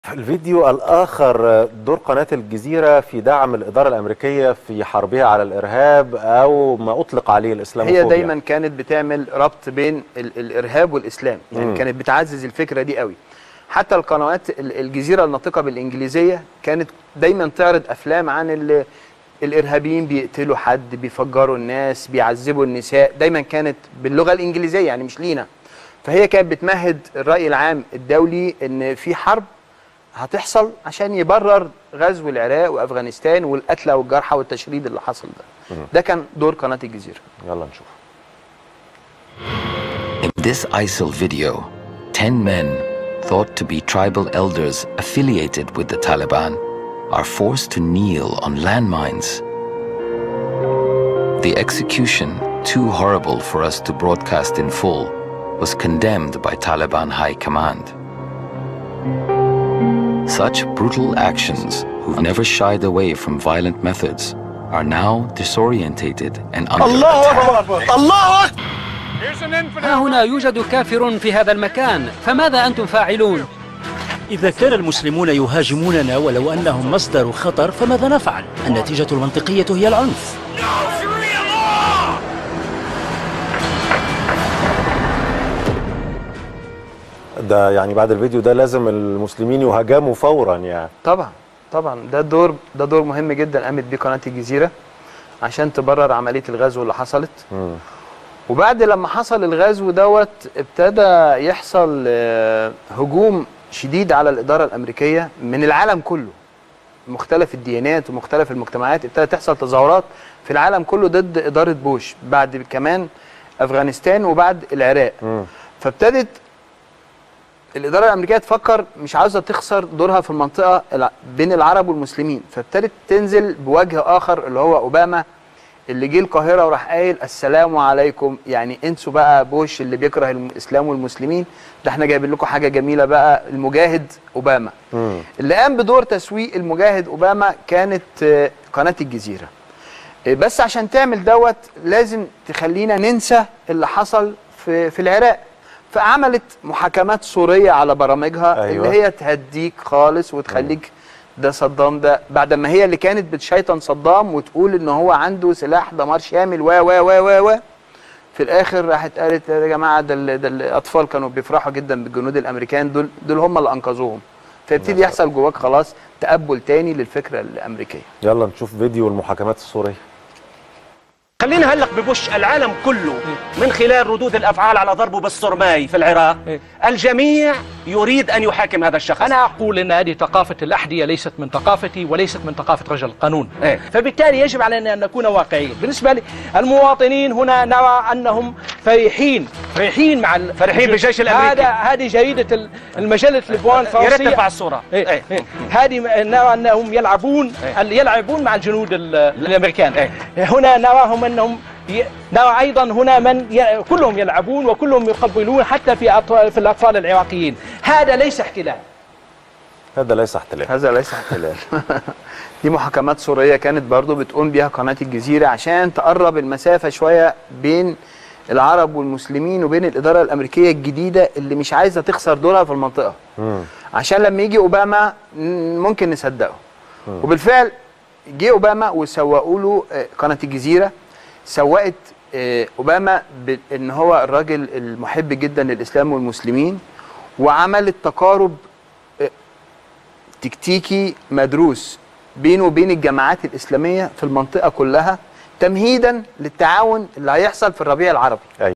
الفيديو الآخر دور قناة الجزيرة في دعم الإدارة الأمريكية في حربها على الإرهاب أو ما أطلق عليه الإسلاموفوبيا هي دايما كانت بتعمل ربط بين ال الارهاب والاسلام يعني مم. كانت بتعزز الفكره دي قوي حتى القنوات ال- الجزيره الناطقه بالانجليزيه كانت دايما تعرض افلام عن ال الارهابيين بيقتلوا حد بيفجروا الناس بيعذبوا النساء دايما كانت باللغه الانجليزيه يعني مش لينا فهي كانت بتمهد الراي العام الدولي ان في حرب هتحصل عشان يبرر غزو العراق وافغانستان والقتلى والجرحى والتشريد اللي حصل ده ده كان دور قناه الجزيره يلا نشوف In this ISIL video, 10 men thought to be tribal elders affiliated with the Taliban are forced to kneel on landmines. The execution, too horrible for us to broadcast in full, was condemned by Taliban High Command. Such brutal actions, who've never shied away from violent methods, are now disorientated and under attack. ها هنا يوجد كافر في هذا المكان فماذا أنتم فاعلون؟ إذا كان المسلمون يهاجموننا ولو أنهم مصدر خطر فماذا نفعل؟ النتيجة المنطقية هي العنف ده يعني بعد الفيديو ده لازم المسلمين يهاجموا فورا يعني طبعا طبعا ده دور ده دور مهم جدا قامت بيه قناه الجزيره عشان تبرر عمليه الغزو اللي حصلت مم. وبعد لما حصل الغزو دوت ابتدى يحصل آه، هجوم شديد على الاداره الامريكيه من العالم كله مختلف الديانات ومختلف المجتمعات ابتدى تحصل تظاهرات في العالم كله ضد اداره بوش بعد كمان افغانستان وبعد العراق مم. فابتدت الاداره الامريكيه تفكر مش عاوزه تخسر دورها في المنطقه الع- بين العرب والمسلمين فابتدت تنزل بوجه اخر اللي هو اوباما اللي جه القاهره وراح قايل السلام عليكم يعني انسوا بقى بوش اللي بيكره الاسلام والمسلمين ده احنا جايبين لكم حاجه جميله بقى المجاهد اوباما مم. اللي قام بدور تسويق المجاهد اوباما كانت آه، قناه الجزيره آه، بس عشان تعمل دوت لازم تخلينا ننسى اللي حصل في في العراق فعملت محاكمات سوريه على برامجها أيوة. اللي هي تهديك خالص وتخليك ده صدام ده بعد ما هي اللي كانت بتشيطن صدام وتقول ان هو عنده سلاح دمار شامل و و و و و في الاخر راحت قالت يا جماعه ده, ال- ده الاطفال كانوا بيفرحوا جدا بالجنود الامريكان دول دول هم اللي انقذوهم فيبتدي يحصل جواك خلاص تقبل تاني للفكره الامريكيه يلا نشوف فيديو المحاكمات السورية خلينا هلق ببش العالم كله من خلال ردود الافعال على ضربه بالصرماي في العراق إيه. الجميع يريد ان يحاكم هذا الشخص أنا أقول أن هذه ثقافة الأحذية ليست من ثقافتي وليست من ثقافة رجل القانون إيه. فبالتالي يجب علينا أن نكون واقعيين بالنسبة لي المواطنين هنا نرى أنهم فرحين فرحين مع ال- فرحين بالجيش الأمريكي. هذا هذه جريدة ال- المجلة البوان يا ريت الفرنسية ترفع الصوره إيه. إيه. إيه. هذه م- نرى انهم يلعبون إيه. يلعبون مع الجنود ال- الامريكان إيه. هنا نراهم انهم ي... نرى ايضا هنا من ي... كلهم يلعبون وكلهم يقبلون حتى في أطفال في الاطفال العراقيين هذا ليس احتلال هذا ليس احتلال هذا ليس احتلال دي محاكمات سوريه كانت برضو بتقوم بيها قناه الجزيره عشان تقرب المسافه شويه بين العرب والمسلمين وبين الاداره الامريكيه الجديده اللي مش عايزه تخسر دورها في المنطقه مم. عشان لما يجي اوباما ن- ممكن نصدقه وبالفعل جه اوباما وسوقوا له آه، قناه الجزيره سوقت آه، اوباما بان هو الراجل المحب جدا للاسلام والمسلمين وعملت تقارب آه، تكتيكي مدروس بينه وبين الجماعات الاسلاميه في المنطقه كلها تمهيدا للتعاون اللي هيحصل في الربيع العربي